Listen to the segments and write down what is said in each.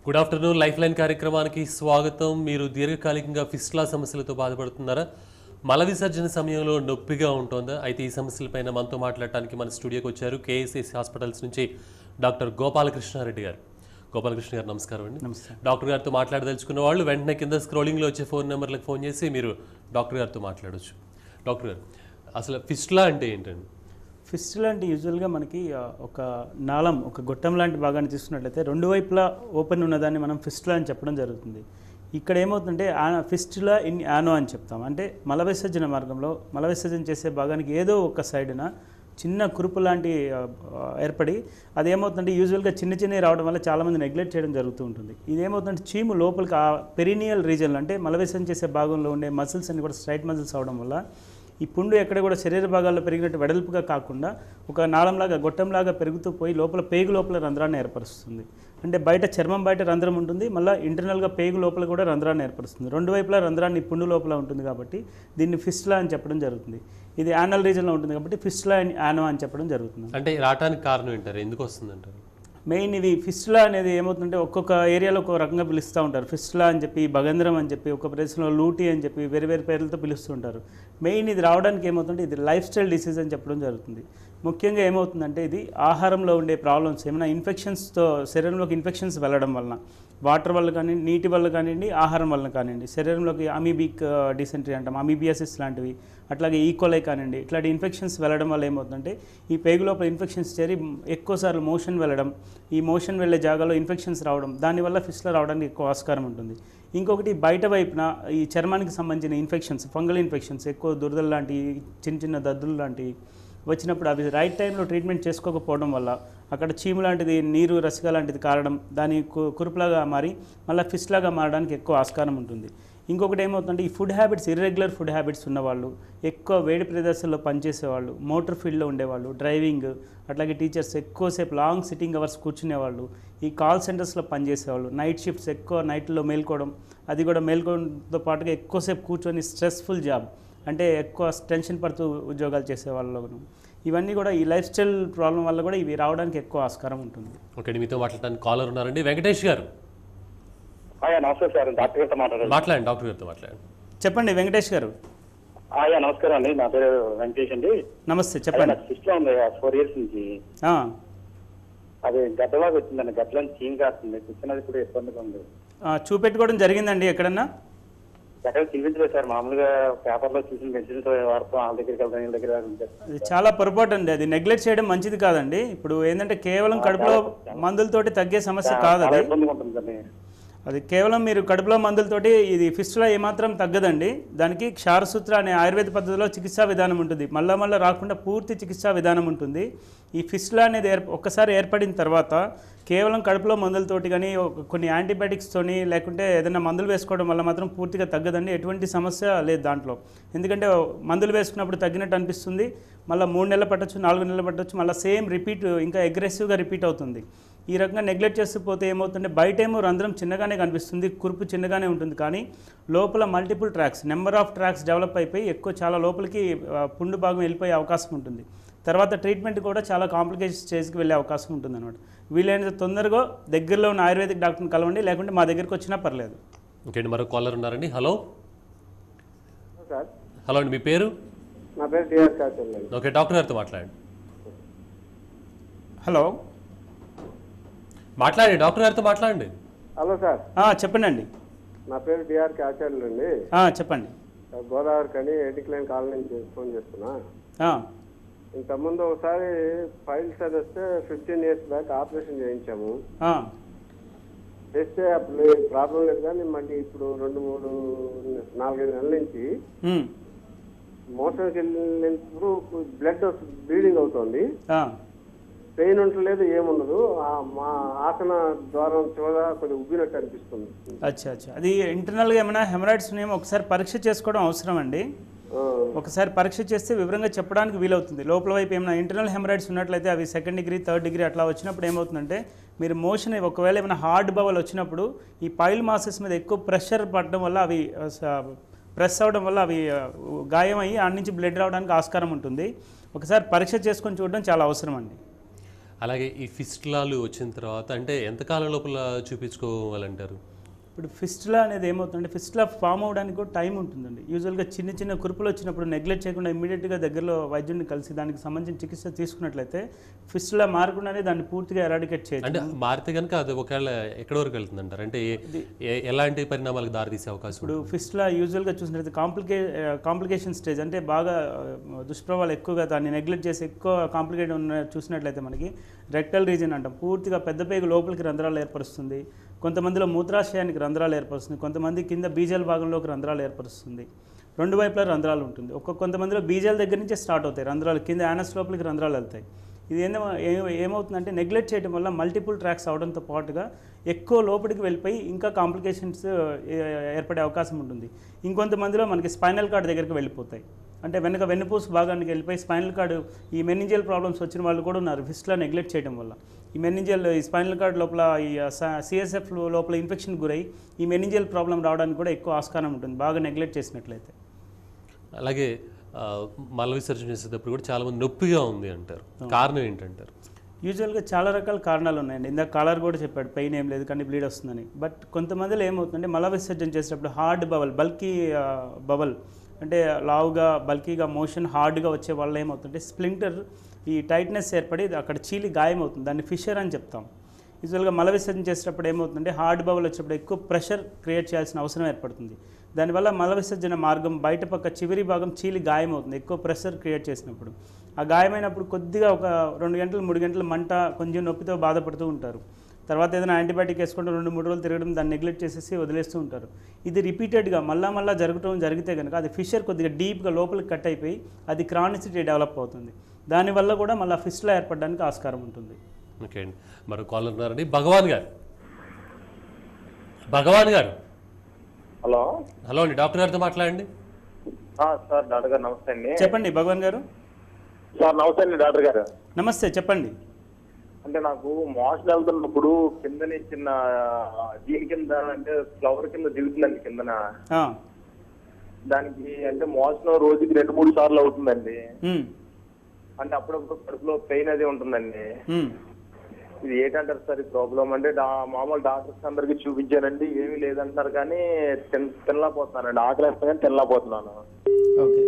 Good afternoon life line కార్యక్రమానికి స్వాగతం మీరు దీర్ఘకాలికంగా ఫిస్టులా సమస్యలతో బాధపడుతున్నారా మల విసర్జన సమయంలో నొప్పిగా ఉంటుందా అయితే ఈ సమస్యలపైన మనతో మాట్లాడటానికి మన స్టూడియోకి వచ్చారు కేఎస్ఎస్ హాస్పిటల్స్ నుంచి డాక్టర్ గోపాలకృష్ణారెడ్డి గారు గోపాలకృష్ణ గారు నమస్కారం అండి నమస్తే డాక్టర్ గారితో మాట్లాడదలుచుకున్న వాళ్ళు వెంటనే కింద స్క్రోలింగ్లో వచ్చే ఫోన్ నెంబర్లకు ఫోన్ చేసి మీరు డాక్టర్ గారితో మాట్లాడొచ్చు డాక్టర్ గారు అసలు ఫిస్టులా అంటే ఏంటండి ఫిస్టులా అంటే యూజువల్గా మనకి ఆ, ఒక నాళం ఒక గొట్టం లాంటి భాగాన్ని తీసుకున్నట్లయితే రెండు వైపులా ఓపెన్ ఉన్నదాన్ని మనం ఫిస్టులా అని చెప్పడం జరుగుతుంది ఇక్కడ ఏమవుతుందంటే ఆ- ఫిస్టులా ఇన్ యానో అని చెప్తాం అంటే మల విసర్జన మార్గంలో మల విసర్జన చేసే భాగానికి ఏదో ఒక సైడున చిన్న కురుపు లాంటి ఆ, ఆ, ఏర్పడి అది ఏమవుతుందంటే యూజువల్గా చిన్న చిన్నవి రావడం వల్ల చాలామంది నెగ్లెక్ట్ చేయడం జరుగుతూ ఉంటుంది ఇది ఏమవుతుందంటే చీము లోపలికి ఆ పెరినియల్ రీజన్లో అంటే మల విసర్జన చేసే భాగంలో ఉండే మసిల్స్ అన్ని కూడా స్ట్రైట్ మసిల్స్ అవడం వల్ల ఈ పుండు ఎక్కడ కూడా శరీర భాగాల్లో పెరిగినట్టు వెడల్పుగా కాకుండా ఒక నాళంలాగా గొట్టంలాగా పెరుగుతూ పోయి లోపల పేగు లోపల రంధ్రాన్ని ఏర్పరుస్తుంది అంటే బయట చర్మం బయట రంధ్రం ఉంటుంది మళ్ళీ ఇంటర్నల్గా పేగు లోపల కూడా రంధ్రాన్ని ఏర్పరుస్తుంది రెండు వైపులా రంధ్రాన్ని ఈ పుండు లోపల ఉంటుంది కాబట్టి దీన్ని ఫిస్టులా అని చెప్పడం జరుగుతుంది ఇది యానల్ రీజన్లో ఉంటుంది కాబట్టి ఫిస్టులా అండ్ యానో అని చెప్పడం జరుగుతుంది అంటే రావటానికి కారణం ఏంటారు ఎందుకు వస్తుందంటారు మెయిన్ ఇది ఫిస్టులా అనేది ఏమవుతుందంటే ఒక్కొక్క ఏరియాలో ఒక్కొక్క రకంగా పిలుస్తూ ఉంటారు ఫిస్టులా అని చెప్పి భగంద్రం అని చెప్పి ఒక ప్రదేశంలో లూటీ అని చెప్పి వేరే వేరే పేర్లతో పిలుస్తూ ఉంటారు మెయిన్ ఇది రావడానికి ఏమవుతుందంటే ఇది లైఫ్ స్టైల్ డిసీజ్ అని చెప్పడం జరుగుతుంది ముఖ్యంగా ఏమవుతుందంటే ఇది ఆహారంలో ఉండే ప్రాబ్లమ్స్ ఏమైనా ఇన్ఫెక్షన్స్తో శరీరంలోకి ఇన్ఫెక్షన్స్ వెళ్ళడం వలన వాటర్ వల్ల కానీ నీటి వల్ల కానివ్వండి ఆహారం వల్ల కానివ్వండి శరీరంలోకి అమీబిక్ డిసెంట్రీ అంటాం అమీబియాసిస్ లాంటివి అట్లాగే ఈకోలై కానివ్వండి ఇట్లాంటి ఇన్ఫెక్షన్స్ వెళ్ళడం వల్ల ఏమవుతుందంటే ఈ పేగు లోపల ఇన్ఫెక్షన్స్ చేరి ఎక్కువసార్లు మోషన్ వెళ్ళడం ఈ మోషన్ వెళ్ళే జాగాలో ఇన్ఫెక్షన్స్ రావడం దానివల్ల ఫిస్ట్లో రావడానికి ఎక్కువ ఆస్కారం ఉంటుంది ఇంకొకటి బయట వైపున ఈ చర్మానికి సంబంధించిన ఇన్ఫెక్షన్స్ ఫంగల్ ఇన్ఫెక్షన్స్ ఎక్కువ దురదలు లాంటివి చిన్న చిన్న దద్దులు లాంటివి వచ్చినప్పుడు అవి రైట్ టైంలో ట్రీట్మెంట్ చేసుకోకపోవడం వల్ల అక్కడ చీము లాంటిది నీరు రసిక లాంటిది కారడం దాని కు- కురుపులాగా మారి మళ్ళీ ఫిస్ట్లాగా మారడానికి ఎక్కువ ఆస్కారం ఉంటుంది ఇంకొకటి ఏమవుతుందంటే ఈ food habits irregular food habits ఉన్నవాళ్ళు ఎక్కువ వేడి ప్రదేశాల్లో పనిచేసేవాళ్ళు మోటార్ ఫీల్డ్లో ఉండేవాళ్ళు డ్రైవింగ్ అట్లాగే టీచర్స్ ఎక్కువసేపు లాంగ్ సిట్టింగ్ అవర్స్ కూర్చునేవాళ్ళు ఈ కాల్ సెంటర్స్లో పనిచేసేవాళ్ళు నైట్ షిఫ్ట్స్ ఎక్కువ నైట్లో మేల్కోవడం అది కూడా మేల్కోవడంతో పాటుగా ఎక్కువసేపు కూర్చొని స్ట్రెస్ఫుల్ జాబ్ అంటే ఎక్కువ టెన్షన్ పడుతూ ఉద్యోగాలు చేసే వాళ్ళను ఇవన్నీ కూడా ఈ లైఫ్ స్టైల్ ప్రాబ్లం వల్ల కూడా ఇవి రావడానికి ఎక్కువ ఆస్కారం ఉంటుంది ఓకే మీతో మాట్లాడడానికి కాలర్ ఉన్నారండి వెంకటేష్ గారు ఆయా నమస్తే సార్ డాక్టర్ గారితో మాట్లాడారు మాట్లాడండి డాక్టర్ గారితో మాట్లాడండి చెప్పండి వెంకటేష్ గారు ఆయా నమస్కారం అండి నా పేరు వెంకటేష్ అండి నమస్తే అదే చెప్పండి నాకు సిస్టమ్ ఉంది ఫోర్ ఇయర్స్ నుంచి ఆ, అది గడ్డలాగా వచ్చిందండి గడ్డలని చీమ్ కాస్తుంది కూర్చున్నది కూడా ఇబ్బందిగా ఉంది ఆ, చూపెట్టుకోవడం జరిగిందండి ఎక్కడన్నా ఎక్కడ చూపించలేదు సార్ మామూలుగా పేపర్లో చూసిన మెడిసిన్స్ వాడతాం వాళ్ళ దగ్గరికి వెళ్తాం వీళ్ళ దగ్గర వెళ్తాం. అది చాలా పొరపాటు అండి అది నెగ్లెక్ట్ చేయడం మంచిది కాదండి ఇప్పుడు ఏంటంటే కేవలం కడుపులో మందులతోటి తగ్గే సమస్య కాదు చాలా అది ఇబ్బందిగా ఉంటుందండి అది కేవలం మీరు కడుపులో మందులతోటి ఇది ఫిస్టులా ఏమాత్రం తగ్గదండి దానికి క్షారసూత్ర అనే ఆయుర్వేద పద్ధతిలో చికిత్సా విధానం ఉంటుంది మళ్ళా మళ్ళీ రాకుండా పూర్తి చికిత్సా విధానం ఉంటుంది ఈ ఫిస్టులా అనేది ఏర్ప ఒక్కసారి ఏర్పడిన తర్వాత కేవలం కడుపులో మందులతోటి కానీ ఒక- కొన్ని యాంటీబయాటిక్స్తోని లేకుంటే ఏదైనా మందులు వేసుకోవడం వల్ల మాత్రం పూర్తిగా తగ్గదండి ఎటువంటి సమస్య లేదు దాంట్లో ఎందుకంటే మందులు వేసుకున్నప్పుడు తగ్గినట్టు అనిపిస్తుంది మళ్ళీ మూడు నెలలు పట్టొచ్చు నాలుగు నెలలు పట్టొచ్చు మళ్ళీ సేమ్ రిపీట్ ఇంకా అగ్రెసివ్గా రిపీట్ అవుతుంది ఈ రకంగా నెగ్లెక్ట్ చేస్తూ పోతే ఏమవుతుందంటే బయట ఏమో రంధ్రం చిన్నగానే కనిపిస్తుంది కురుపు చిన్నగానే ఉంటుంది కానీ లోపల multiple tracks number of tracks develop అయిపోయి ఎక్కువ చాలా లోపలికి ఆ, పుండు భాగం వెళ్ళిపోయే అవకాశం ఉంటుంది తర్వాత ట్రీట్మెంట్ కూడా చాలా కాంప్లికేషన్ స్టేజ్కి వెళ్ళే అవకాశం ఉంటుంది అనమాట వీలైనంత తొందరగా దగ్గరలో ఉన్న ఆయుర్వేదిక్ డాక్టర్ని కలవండి లేకుంటే మా దగ్గరికి వచ్చినా పర్లేదు ఓకే అండి మరో కాలర్ ఉన్నారండి హలో సార్ హలో అండి మీ పేరు నా పేరు డిఆర్ కాచల్ అండి ఓకే డాక్టర్ గారితో మాట్లాడండి హలో మాట్లాడండి డాక్టర్ గారితో మాట్లాడండి హలో సార్ ఆ, చెప్పండి అండి నా పేరు డిఆర్ కాచార్యులు అండి ఆ, చెప్పండి గోదావరి కని ఎడిక్లైన్ కాలనీ నుంచి ఫోన్ చేస్తున్నా ఆ, ఇంతకుముందు ఒకసారి ఫైల్స్ అది వస్తే ఫిఫ్టీన్ ఇయర్స్ బ్యాక్ ఆపరేషన్ చేయించాము ఆ, చేస్తే అప్పుడు ప్రాబ్లం లేదు కానీ మళ్ళీ ఇప్పుడు రెండు మూడు నాలుగైదు నెలల నుంచి ఉమ్, మోషన్కి వెళ్ళినప్పుడు బ్లడ్ బ్లీడింగ్ అవుతుంది ఆ, పెయిన్ ఉండలేదు ఏముండదు ఆ మా ఆసన ద్వారం చివర కొద్దిగా ఉబ్బినట్టు అనిపిస్తుంది అచ్చా అచ్చా అది ఇంటర్నల్గా ఏమైనా హెమరాయిడ్స్ ఉన్నాయేమో ఒకసారి పరీక్ష చేసుకోవడం అవసరం అండి ఆ, ఒకసారి పరీక్ష చేస్తే వివరంగా చెప్పడానికి వీలవుతుంది లోపల వైపు ఏమైనా ఇంటర్నల్ హెమరాయిడ్స్ ఉన్నట్లయితే అవి సెకండ్ డిగ్రీ థర్డ్ డిగ్రీ అట్లా వచ్చినప్పుడు ఏమవుతుందంటే మీరు మోషన్ ఒకవేళ ఏమైనా హార్డ్ బవల్ వచ్చినప్పుడు ఈ పైల్ మాసెస్ మీద ఎక్కువ ప్రెషర్ పడడం వల్ల అవి ప్రెస్ అవ్వడం వల్ల అవి ఆ, గాయం అయ్యి ఆడ నుంచి బ్లడ్ రావడానికి ఆస్కారం ఉంటుంది ఒకసారి పరీక్ష చేసుకొని చూడడం చాలా అవసరం అండి అలాగే ఈ ఫిస్ట్లాలు వచ్చిన తర్వాత అంటే ఎంతకాలం లోపల చూపించుకోవాలంటారు ఇప్పుడు ఫిస్టులా అనేది ఏమవుతుందంటే ఫిస్టులా ఫామ్ అవడానికి కూడా టైం ఉంటుందండి యూజువల్గా చిన్న చిన్న కురుపులు వచ్చినప్పుడు నెగ్లెక్ట్ చేయకుండా ఇమీడియట్గా దగ్గరలో వైద్యుడిని కలిసి దానికి సంబంధించిన చికిత్స తీసుకున్నట్లయితే ఫిస్టులా మారకుండానే దాన్ని పూర్తిగా ఎరాడికేట్ చేయొచ్చు అంటే మారితే కనుక అది ఒకవేళ ఎక్కడి వరకు వెళ్తుంది అంటారు అంటే ఏ- ఏ- ఎలాంటి పరిణామాలకు దారితీసే అవకాశం ఇప్పుడు ఫిస్టులా యూజువల్గా చూసినట్లయితే కాంప్లికే కాంప్లికేషన్ స్టేజ్ అంటే బాగా ఆ, దుష్ప్రభావాలు ఎక్కువగా దాన్ని నెగ్లెక్ట్ చేసి ఎక్కువ కాంప్లికేట్ ఉన్న చూసినట్లయితే మనకి రెక్టల్ రీజన్ అంటాం పూర్తిగా పెద్ద పేగు లోపలికి రంధ్రాలు ఏర్పరుస్తుంది కొంతమందిలో మూత్రాశయానికి రంధ్రాలు ఏర్పరుస్తుంది కొంతమంది కింద బీజాల భాగంలోకి రంధ్రాలు ఏర్పరుస్తుంది రెండు వైపులా రంధ్రాలు ఉంటుంది ఒక్కొక్క కొంతమందిలో బీజాల దగ్గర నుంచే స్టార్ట్ అవుతాయి రంధ్రాలు కింద యానస్ లోపలికి రంధ్రాలు వెళ్తాయి ఇది ఏందో ఏ- ఏమవుతుందంటే నెగ్లెక్ట్ చేయడం వల్ల మల్టిపుల్ ట్రాక్స్ అవడంతో పాటుగా ఎక్కువ లోపలికి వెళ్ళిపోయి ఇంకా కాంప్లికేషన్స్ ఏర్పడే అవకాశం ఉంటుంది ఇంకొంతమందిలో మనకి స్పైనల్ కార్డ్ దగ్గరికి వెళ్ళిపోతాయి అంటే వెనక వెన్నుపూస భాగానికి వెళ్ళిపోయి స్పైనల్ కార్డు ఈ మెనింజియల్ ప్రాబ్లమ్స్ వచ్చిన వాళ్ళు కూడా ఉన్నారు ఫిస్ట్లో నెగ్లెక్ట్ చేయడం వల్ల ఈ మెనింజియల్ ఈ స్పైనల్ కార్డ్ లోపల ఈ సిఎస్ఎఫ్ లోపల ఇన్ఫెక్షన్ గురై ఈ మెనింజియల్ ప్రాబ్లం రావడానికి కూడా ఎక్కువ ఆస్కారం ఉంటుంది బాగా నెగ్లెక్ట్ చేసినట్లయితే అలాగే ఆ, మల విసర్జన చేసేటప్పుడు కూడా చాలా మంది నొప్పిగా ఉంది అంటారు కారణం ఏంటంటారు యూజువల్గా చాలా రకాల కారణాలు ఉన్నాయండి ఇందాక కాలర్ కూడా చెప్పాడు పెయిన్ ఏం లేదు కానీ బ్లీడ్ వస్తుందని బట్ కొంతమందిలో ఏమవుతుందంటే మల విసర్జన చేసేటప్పుడు హార్డ్ బవల్ బల్కీ బవల్ అంటే లావుగా బల్కీగా మోషన్ హార్డ్గా వచ్చే వల్ల ఏమవుతుందంటే స్ప్లింటర్ ఈ టైట్నెస్ ఏర్పడి అక్కడ చీలి గాయం అవుతుంది దాన్ని ఫిషర్ అని చెప్తాం యూజువల్గా మల విసర్జన చేసేటప్పుడు ఏమవుతుందంటే హార్డ్ బబుల్ వచ్చినప్పుడు ఎక్కువ ప్రెషర్ క్రియేట్ చేయాల్సిన అవసరం ఏర్పడుతుంది దానివల్ల మల విసర్జన మార్గం బయట పక్క చివరి భాగం చీలి గాయం అవుతుంది ఎక్కువ ప్రెషర్ క్రియేట్ చేసినప్పుడు ఆ గాయమైనప్పుడు కొద్దిగా ఒక రెండు గంటలు మూడు గంటలు మంట కొంచెం నొప్పితో బాధపడుతూ ఉంటారు తర్వాత ఏదైనా యాంటీబయాటిక్ వేసుకుంటే రెండు మూడు రోజులు తిరగడం దాన్ని నెగ్లెక్ట్ చేసేసి వదిలేస్తూ ఉంటారు ఇది రిపీటెడ్గా మళ్ళా మళ్ళా జరగటం జరిగితే కనుక అది ఫిషర్ కొద్దిగా డీప్గా లోపలికి కట్ అయిపోయి అది క్రానిసిటీ డెవలప్ అవుతుంది దానివల్ల కూడా మళ్ళీ ఫిష్లో ఏర్పడడానికి ఆస్కారం ఉంటుంది ఓకే అండి మరో కాల్ ఉన్నారండి భగవాన్ గారు భగవాన్ గారు హలో హలో అండి డాక్టర్ గారితో మాట్లాడండి ఆ, సార్ డాక్టర్ గారు నమస్తే అండి చెప్పండి భగవాన్ గారు సార్ నమస్తే అండి డాక్టర్ గారు నమస్తే చెప్పండి అంటే నాకు మోషన్ వెళ్తున్నప్పుడు కిందని చిన్న ఆ, దీని కింద అంటే ఫ్లవర్ కింద దిగుతుందండి కిందన ఆ, దానికి అంటే మోషన్ రోజుకి రెండు మూడు సార్లు అవుతుందండి ఉమ్, అంటే అప్పుడప్పుడు కడుపులో పెయిన్ అది ఉంటుందండి ఉమ్. ఇది ఏంటంటారు సార్ ఈ ప్రాబ్లం అంటే డా- మామూలు డాక్టర్స్ అందరికి చూపించానండి ఏమీ లేదంటారు కానీ తిన్ తినలేకపోతున్నానండి ఆకలి వేస్తే కానీ తినలేకపోతున్నాను ఓకే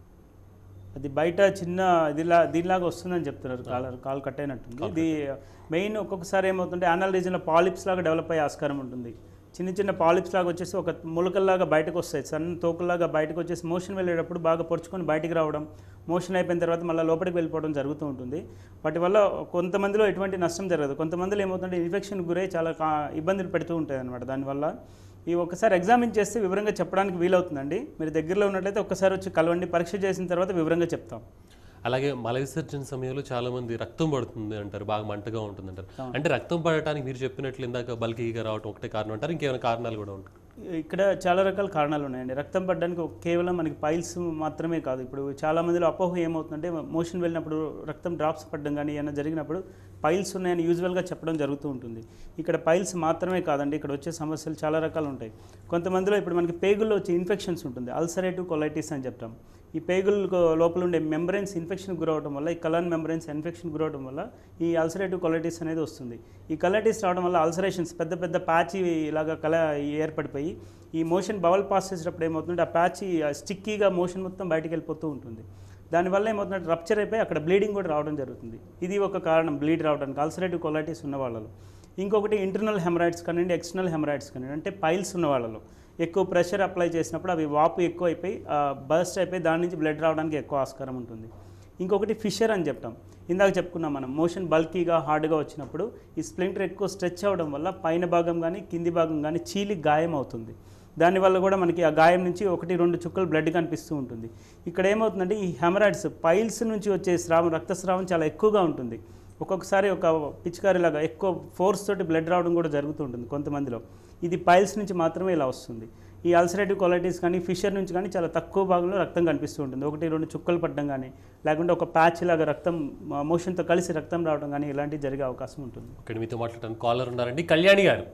అది బయట చిన్న ఇదిలా దీనిలాగా వస్తుందని చెప్తున్నారు కాల్ కాల్ కట్ అయినట్టుంది ఇది మెయిన్ ఒక్కొక్కసారి ఏమవుతుంటే యానల్ రీజన్లో పాలిప్స్ లాగా డెవలప్ అయ్యే ఆస్కారం ఉంటుంది చిన్న చిన్న పాలిప్స్ లాగా వచ్చేసి ఒక ములకల్లాగా బయటకు వస్తాయి సన్న తోకల్లాగా బయటకు వచ్చేసి మోషన్ వెళ్ళేటప్పుడు బాగా పొడుచుకొని బయటికి రావడం మోషన్ అయిపోయిన తర్వాత మళ్ళీ లోపలికి వెళ్ళిపోవడం జరుగుతూ ఉంటుంది వాటి వల్ల కొంతమందిలో ఎటువంటి నష్టం జరగదు కొంతమందిలో ఏమవుతుంటే ఇన్ఫెక్షన్ గురై చాలా కా- ఇబ్బందులు పెడుతూ ఉంటాయి అనమాట దానివల్ల ఈ ఒక్కసారి ఎగ్జామిన్ చేస్తే వివరంగా చెప్పడానికి వీలవుతుందండి మీరు దగ్గరలో ఉన్నట్లయితే ఒక్కసారి వచ్చి కలవండి పరీక్ష చేసిన తర్వాత వివరంగా చెప్తాం అలాగే మల విసర్జన సమయంలో చాలా మంది రక్తం పడుతుంది అంటారు బాగా మంటగా ఉంటుంది అంటారు అంటే రక్తం పడటానికి మీరు చెప్పినట్లు ఇందాక బల్కీగా రావడం ఒకటే కారణం అంటారు ఇంకేమైనా కారణాలు కూడా ఉంటాయి ఇక్కడ చాలా రకాల కారణాలు ఉన్నాయండి రక్తం పడడానికి ఒక- కేవలం మనకి పైల్స్ మాత్రమే కాదు ఇప్పుడు చాలా మందిలో అపోహ ఏమవుతుందంటే మోషన్ వెళ్ళినప్పుడు రక్తం డ్రాప్స్ పడడం కానీ ఏమైనా జరిగినప్పుడు పైల్స్ ఉన్నాయని యూజువల్గా చెప్పడం జరుగుతూ ఉంటుంది ఇక్కడ పైల్స్ మాత్రమే కాదండి ఇక్కడ వచ్చే సమస్యలు చాలా రకాలు ఉంటాయి కొంతమందిలో ఇప్పుడు మనకి పేగుల్లో వచ్చే ఇన్ఫెక్షన్స్ ఉంటుంది అల్సరేటివ్ కొలైటిస్ అని చెప్తాం ఈ పేగుల లోపల ఉండే మెంబ్రెన్స్ ఇన్ఫెక్షన్ గురవడం వల్ల ఈ కలన్ మెంబ్రెన్స్ ఇన్ఫెక్షన్ గురవడం వల్ల ఈ అల్సరేటివ్ కొలైటిస్ అనేది వస్తుంది ఈ కొలైటిస్ రావడం వల్ల అల్సరేషన్స్ పెద్ద పెద్ద ప్యాచ్ ఇలాగా కల ఏర్పడిపోయి ఈ మోషన్ బవల్ పాస్ చేసేటప్పుడు ఏమవుతుందంటే ఆ ప్యాచ్ స్టిక్కీగా మోషన్ మొత్తం బయటికి వెళ్ళిపోతూ ఉంటుంది దానివల్ల ఏమవుతుందంటే రప్చర్ అయిపోయి అక్కడ బ్లీడింగ్ కూడా రావడం జరుగుతుంది ఇది ఒక కారణం బ్లీడ్ రావడానికి అల్సరేటివ్ కొలైటిస్ ఉన్న వాళ్ళలో ఇంకొకటి ఇంటర్నల్ హెమరాయిడ్స్ కానివ్వండి ఎక్స్టర్నల్ హెమరాయిడ్స్ కానివ్వండి అంటే పైల్స్ ఉన్న వాళ్ళలో ఎక్కువ ప్రెషర్ అప్లై చేసినప్పుడు అవి వాపు ఎక్కువ అయిపోయి బర్స్ట్ అయిపోయి దాని నుంచి బ్లడ్ రావడానికి ఎక్కువ ఆస్కారం ఉంటుంది ఇంకొకటి ఫిషర్ అని చెప్తాం ఇందాక చెప్పుకున్నాం మనం మోషన్ బల్కీగా హార్డ్గా వచ్చినప్పుడు ఈ స్ప్లింటర్ ఎక్కువ స్ట్రెచ్ అవ్వడం వల్ల పైన భాగం కానీ కింది భాగం కానీ చీలి గాయం అవుతుంది దానివల్ల కూడా మనకి ఆ గాయం నుంచి ఒకటి రెండు చుక్కలు బ్లడ్ కనిపిస్తూ ఉంటుంది ఇక్కడ ఏమవుతుందంటే ఈ హెమరాయిడ్స్ పైల్స్ నుంచి వచ్చే స్రావం రక్తస్రావం చాలా ఎక్కువగా ఉంటుంది ఒక్కొక్కసారి ఒక పిచికారి లాగా ఎక్కువ ఫోర్స్ తోటి బ్లడ్ రావడం కూడా జరుగుతూ ఉంటుంది కొంతమందిలో ఇది పైల్స్ నుంచి మాత్రమే ఇలా వస్తుంది ఈ అల్సరేటివ్ క్వాలిటీస్ కానీ ఫిషర్ నుంచి కానీ చాలా తక్కువ భాగంలో రక్తం కనిపిస్తూ ఉంటుంది ఒకటి రెండు చుక్కలు పడడం కానీ లేకుంటే ఒక ప్యాచ్ లాగా రక్తం మోషన్తో కలిసి రక్తం రావడం కానీ ఇలాంటివి జరిగే అవకాశం ఉంటుంది ఇక్కడ మీతో మాట్లాడడానికి కాలర్ ఉన్నారండి కళ్యాణి గారు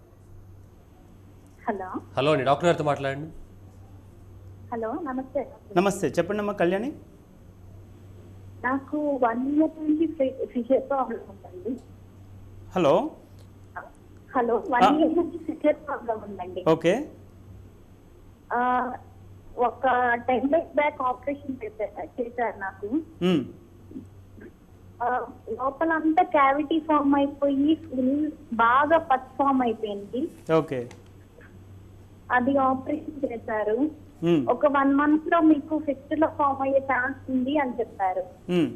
హలో హలో అండి డాక్టర్ గారితో మాట్లాడండి హలో నమస్తే నమస్తే చెప్పండి అమ్మా కళ్యాణి నాకు వన్ ఇయర్ నుంచి ఫిషర్ ప్రాబ్లం ఉందండి ఉందండి హలో హలో వన్ ఇయర్ నుంచి సివియర్ ప్రాబ్లం ఉందండి ఓకే ఆ, ఒక టెన్ డేస్ బ్యాక్ ఆపరేషన్ చేశారు చేశారు నాకు మ్, ఆ, లోపల అంతా క్యావిటీ ఫామ్ అయిపోయి ఫుల్ బాగా పస్ ఫామ్ అయిపోయింది ఓకే అది ఆపరేషన్ చేశారు మ్, ఒక వన్ మంత్ లో మీకు ఫిఫ్త్ లో ఫామ్ అయ్యే ఛాన్స్ ఉంది అని చెప్పారు మ్.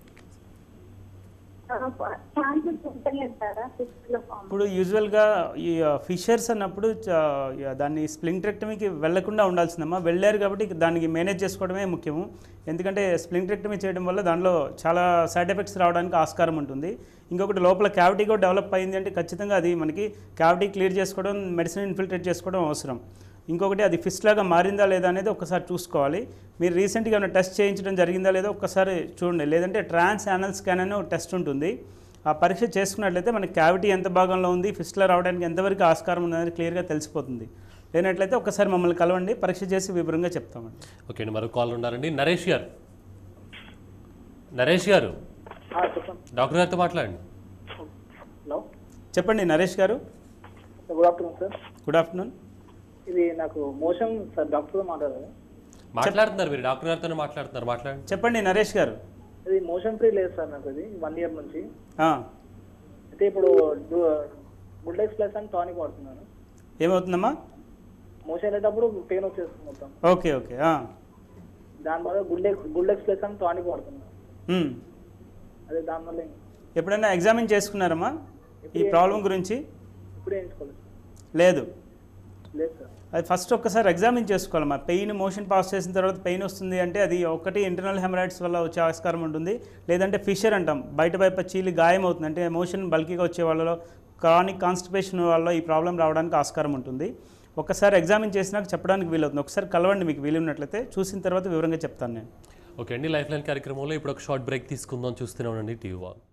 ఛాన్సెస్ ఉంటాయి అంటారా ఫిఫ్త్ లో ఫామ్ ఇప్పుడు యూజువల్గా ఈ ఫిషర్స్ అన్నప్పుడు చ- యా, దాన్ని స్ప్లింగ్ట్రెక్టమీకి వెళ్లకుండా ఉండాల్సిందమ్మా వెళ్ళారు కాబట్టి దానికి మేనేజ్ చేసుకోవడమే ముఖ్యము ఎందుకంటే స్ప్లింగ్ట్రెక్టమీ చేయడం వల్ల దానిలో చాలా సైడ్ ఎఫెక్ట్స్ రావడానికి ఆస్కారం ఉంటుంది ఇంకొకటి లోపల క్యావిటీ కూడా డెవలప్ అయింది అంటే ఖచ్చితంగా అది మనకి క్యావిటీ క్లియర్ చేసుకోవడం మెడిసిన్ ఇన్ఫిల్ట్రేట్ చేసుకోవడం అవసరం ఇంకొకటి అది ఫిస్ట్ లాగా మారిందా లేదా అనేది ఒకసారి చూసుకోవాలి మీరు రీసెంట్గా ఏమైనా టెస్ట్ చేయించడం జరిగిందా లేదా ఒక్కసారి చూడండి లేదంటే ట్రాన్స్ యానల్ స్కాన్ అనే ఒక టెస్ట్ ఉంటుంది ఆ పరీక్ష చేసుకున్నట్లయితే మనకి క్యావిటీ ఎంత భాగంలో ఉంది ఫిస్ట్లో రావడానికి ఎంతవరకు ఆస్కారం ఉందనేది క్లియర్గా తెలిసిపోతుంది లేనట్లయితే ఒకసారి మమ్మల్ని కలవండి పరీక్ష చేసి వివరంగా చెప్తామండి ఓకే అండి మరో కాల్ ఉన్నారండి నరేష్ గారు నరేష్ గారు చెప్పండి డాక్టర్ గారితో మాట్లాడండి హలో చెప్పండి నరేష్ గారు good afternoon sir good afternoon ఇది నాకు మోషన్ సార్ డాక్టర్తో మాట్లాడాలి మాట్లాడుతున్నారు మీరు డాక్టర్ గారితోనే మాట్లాడుతున్నారు మాట్లాడండి చెప్పండి నరేష్ గారు ఇది మోషన్ ఫ్రీ లేదు సార్ నాకు ఇది వన్ ఇయర్ నుంచి ఆ, అయితే ఇప్పుడు బుల్డెక్స్ ప్లస్ అని టానిక్ వాడుతున్నాను ఏమవుతుందమ్మా మోషన్ వెళ్ళేటప్పుడు పెయిన్ వచ్చేస్తుంది మొత్తం ఓకే ఓకే ఆ, దాని వల్ల గుల్డెక్స్ గుల్డెక్స్ ప్లస్ అని టానిక్ వాడుతున్నాను ఉమ్. అదే దానివల్ల ఏం- ఎప్పుడైనా ఎగ్జామిన్ చేసుకున్నారమ్మా ఈ ప్రాబ్లం గురించి ఇప్పుడే వేయించుకోలేదు లేదు లేదు సార్ అది ఫస్ట్ ఒక్కసారి ఎగ్జామిన్ చేసుకోవాలమ్మా పెయిన్ మోషన్ పాస్ చేసిన తర్వాత పెయిన్ వస్తుంది అంటే అది ఒకటి ఇంటర్నల్ హెమరాయిడ్స్ వల్ల వచ్చే ఆస్కారం ఉంటుంది లేదంటే ఫిషర్ అంటాం బయట వైపు చీలి గాయం అవుతుంది అంటే మోషన్ బల్కీగా వచ్చే వాళ్ళలో క్రానిక్ కాన్స్టిపేషన్ వల్ల ఈ ప్రాబ్లం రావడానికి ఆస్కారం ఉంటుంది ఒక్కసారి ఎగ్జామిన్ చేసినాక చెప్పడానికి వీలవుతుంది ఒకసారి కలవండి మీకు వీలు ఉన్నట్లయితే చూసిన తర్వాత వివరంగా చెప్తాను నేను ఓకే అండి లైఫ్ లైన్ కార్యక్రమంలో ఇప్పుడు ఒక షార్ట్ బ్రేక్ తీసుకుందాం చూస్తూనే ఉండండి టీవీ